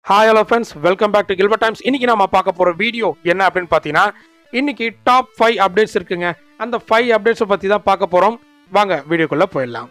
hi hello friends welcome back to Gilbert Times இன்னைக்கு நம்ம பார்க்க போற வீடியோ என்ன அப்படின்னு பார்த்தீங்கன்னா இன்னைக்கு டாப் ஃபைவ் அப்டேட்ஸ் இருக்குங்க அந்த ஃபைவ் அப்டேட்ஸை பற்றி தான் பார்க்க போகிறோம் வாங்க வீடியோக்குள்ளே போயிடலாம்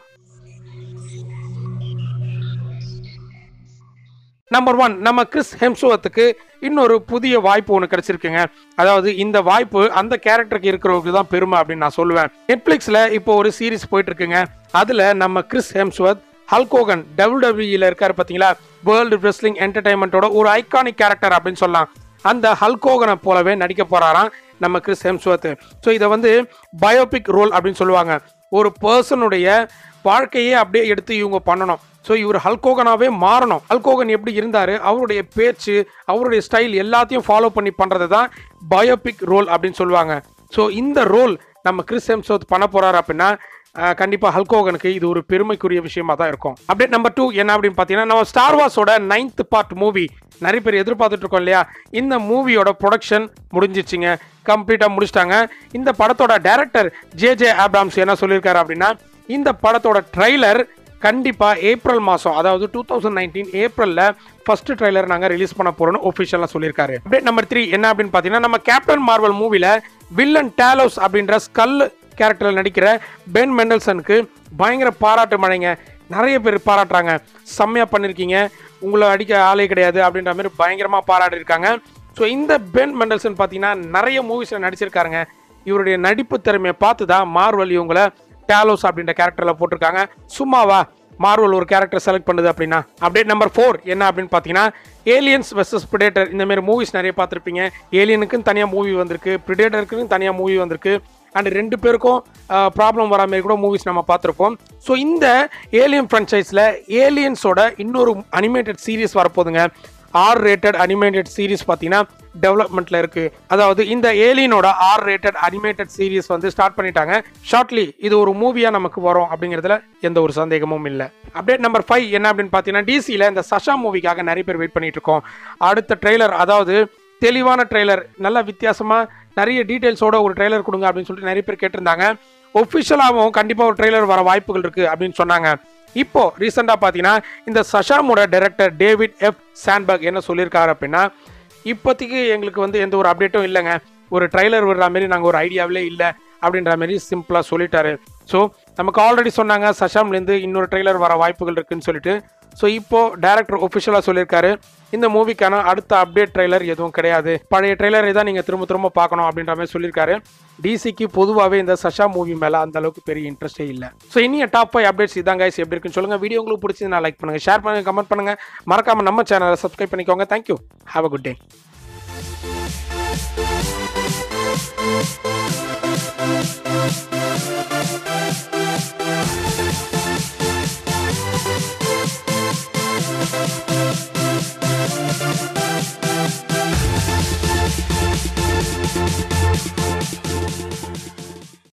நம்பர் ஒன் நம்ம கிறிஸ் ஹெம்ஸ்வத்துக்கு இன்னொரு புதிய வாய்ப்பு ஒன்று கிடைச்சிருக்குங்க அதாவது இந்த வாய்ப்பு அந்த கேரக்டருக்கு இருக்கிறவங்களுக்கு தான் பெருமை அப்படின்னு நான் சொல்லுவேன் நெட்ஃப்ளிக்ஸில் இப்போ ஒரு சீரிஸ் போயிட்டு இருக்குங்க அதில் நம்ம கிறிஸ் ஹெம்ஸ்வத் ஹல்கோகன் டபிள்யூடபிள்யூல இருக்காரு பார்த்தீங்களா வேர்ல்டு ரெஸ்லிங் என்டர்டைன்மெண்ட்டோட ஒரு ஐகானிக் கேரக்டர் அப்படின்னு சொல்லலாம் அந்த ஹல்கோகனை போலவே நடிக்க போறாராம் நம்ம கிறிஸ் ஹெம்ஸ்வத் ஸோ இதை வந்து பயோபிக் ரோல் அப்படின்னு சொல்லுவாங்க ஒரு பர்சனுடைய வாழ்க்கையே அப்படியே எடுத்து இவங்க பண்ணணும் ஸோ இவர் ஹல்கோகனாவே மாறணும் ஹல்கோகன் எப்படி இருந்தார் அவருடைய பேச்சு அவருடைய ஸ்டைல் எல்லாத்தையும் ஃபாலோ பண்ணி பண்ணுறது தான் பயோபிக் ரோல் அப்படின்னு சொல்லுவாங்க ஸோ இந்த ரோல் நம்ம கிறிஸ் ஹெம்ஸ்வத் பண்ண போறாரு அப்படின்னா அஹ், கண்டிப்பா ஹல்கோகனுக்கு இது ஒரு பெருமைக்குரிய விஷயமா தான் இருக்கும் அப்டேட் நம்பர் டூ என்ன அப்படின்னு பார்த்தீங்கன்னா நம்ம ஸ்டார் வார்ஸோட நைன்த் பார்ட் மூவி நிறைய பேர் எதிர்பார்த்துட்டு இருக்கோம் இல்லையா இந்த மூவியோட ப்ரொடக்ஷன் முடிஞ்சிச்சுங்க கம்ப்ளீட்டாக முடிச்சிட்டாங்க இந்த படத்தோட டைரக்டர் ஜே ஜே ஆப்ராம்ஸ் என்ன சொல்லியிருக்காரு அப்படின்னா இந்த படத்தோட ட்ரைலர் கண்டிப்பாக ஏப்ரல் மாதம் அதாவது டூ தௌசண்ட் நைன்டீன் ஏப்ரலில் ஃபர்ஸ்ட் ட்ரைலர் நாங்கள் ரிலீஸ் பண்ண போகிறோம்னு ஒஃபிஷியலாக சொல்லியிருக்காரு அப்டேட் நம்பர் த்ரீ என்ன அப்படின்னு பார்த்தீங்கன்னா நம்ம கேப்டன் மார்வல் மூவியில் வில்லன் டேலோஸ் அப்படின்ற ஸ்கல் கேரக்டரில் நடிக்கிற பென் மெண்டல்சனுக்கு பயங்கர பாராட்டு மழைங்க நிறைய பேர் பாராட்டுறாங்க செம்மையாக பண்ணியிருக்கீங்க உங்களை அடிக்க ஆளே கிடையாது அப்படின்ற மாதிரி பயங்கரமாக பாராட்டியிருக்காங்க ஸோ இந்த பென் மெண்டல்சன் பார்த்தீங்கன்னா நிறைய மூவிஸில் நடிச்சிருக்காருங்க இவருடைய நடிப்பு திறமையை பார்த்து தான் மார்வல் இவங்களை டேலோஸ் அப்படின்ற கேரக்டரில் போட்டிருக்காங்க சும்மாவா மார்வல் ஒரு கேரக்டர் செலக்ட் பண்ணுது அப்படின்னா அப்டேட் நம்பர் ஃபோர் என்ன அப்படின்னு பார்த்தீங்கன்னா ஏலியன்ஸ் வெர்சஸ் பிரிடேட்டர் இந்த மாதிரி மூவிஸ் நிறைய பார்த்துருப்பீங்க ஏலியனுக்குன்னு தனியாக மூவி வந்திருக்கு பிரிடேட்டருக்குன்னு தனியாக மூவி வந்திருக்கு அண்ட் ரெண்டு பேருக்கும் ப்ராப்ளம் வரா மாதிரி கூட மூவிஸ் நம்ம பார்த்துருப்போம் ஸோ இந்த ஏலியன் ஃப்ரான்ச்சைஸில் ஏலியன்ஸோட இன்னொரு அனிமேட்டட் சீரிஸ் வரப்போகுதுங்க ஆர் ரேட்டட் அனிமேட்டட் சீரிஸ் பார்த்தீங்கன்னா டெவலப்மெண்ட்டில் இருக்குது அதாவது இந்த ஏலியனோட ஆர் ரேட்டட் அனிமேட்டட் சீரிஸ் வந்து ஸ்டார்ட் பண்ணிட்டாங்க ஷார்ட்லி இது ஒரு மூவியாக நமக்கு வரும் அப்படிங்கிறதுல எந்த ஒரு சந்தேகமும் இல்லை அப்டேட் நம்பர் ஃபைவ் என்ன அப்படின்னு பார்த்தீங்கன்னா டிசியில் இந்த சஷா மூவிக்காக நிறைய பேர் வெயிட் பண்ணிட்டு இருக்கோம் அடுத்த ட்ரெய்லர் அதாவது தெளிவான ட்ரெய்லர் நல்ல வித்தியாசமாக நிறைய டீட்டெயில்ஸோட ஒரு ட்ரெய்லர் கொடுங்க அப்படின்னு சொல்லிட்டு நிறைய பேர் கேட்டிருந்தாங்க ஒஃபிஷியலாகவும் கண்டிப்பாக ஒரு ட்ரெய்லர் வர வாய்ப்புகள் இருக்குது அப்படின்னு சொன்னாங்க இப்போ ரீசெண்டாக பார்த்தீங்கன்னா இந்த சஷாமோட டைரக்டர் டேவிட் எஃப் சாண்ட்பர்க் என்ன சொல்லியிருக்காரு அப்படின்னா இப்போதைக்கு எங்களுக்கு வந்து எந்த ஒரு அப்டேட்டும் இல்லைங்க ஒரு ட்ரைலர் விடுற மாதிரி நாங்கள் ஒரு ஐடியாவிலே இல்லை அப்படின்ற மாதிரி சிம்பிளாக சொல்லிட்டாரு ஸோ நமக்கு ஆல்ரெடி சொன்னாங்க சஷாம்லேருந்து இன்னொரு ட்ரெய்லர் வர வாய்ப்புகள் இருக்குன்னு சொல்லிட்டு ஸோ இப்போ டேரக்டர் ஒஃபிஷியலாக சொல்லியிருக்காரு இந்த மூவிக்கான அடுத்த அப்டேட் ட்ரெய்லர் எதுவும் கிடையாது பழைய ட்ரெய்லரை தான் நீங்கள் திரும்ப திரும்ப பார்க்கணும் அப்படின்ற மாதிரி சொல்லியிருக்காரு டிசிக்கு பொதுவாகவே இந்த சஷா மூவி மேலே அந்த அளவுக்கு பெரிய இன்ட்ரெஸ்டே இல்லை ஸோ இனிய டாப் ஃபைவ் அப்டேட்ஸ் இதான் கைஸ் எப்படி இருக்குன்னு சொல்லுங்கள் வீடியோ உங்களுக்கு பிடிச்சது லைக் பண்ணுங்கள் ஷேர் பண்ணுங்கள் கமெண்ட் பண்ணுங்கள் மறக்காமல் நம்ம சேனலை சப்ஸ்கிரைப் பண்ணிக்கோங்க thank you have a good day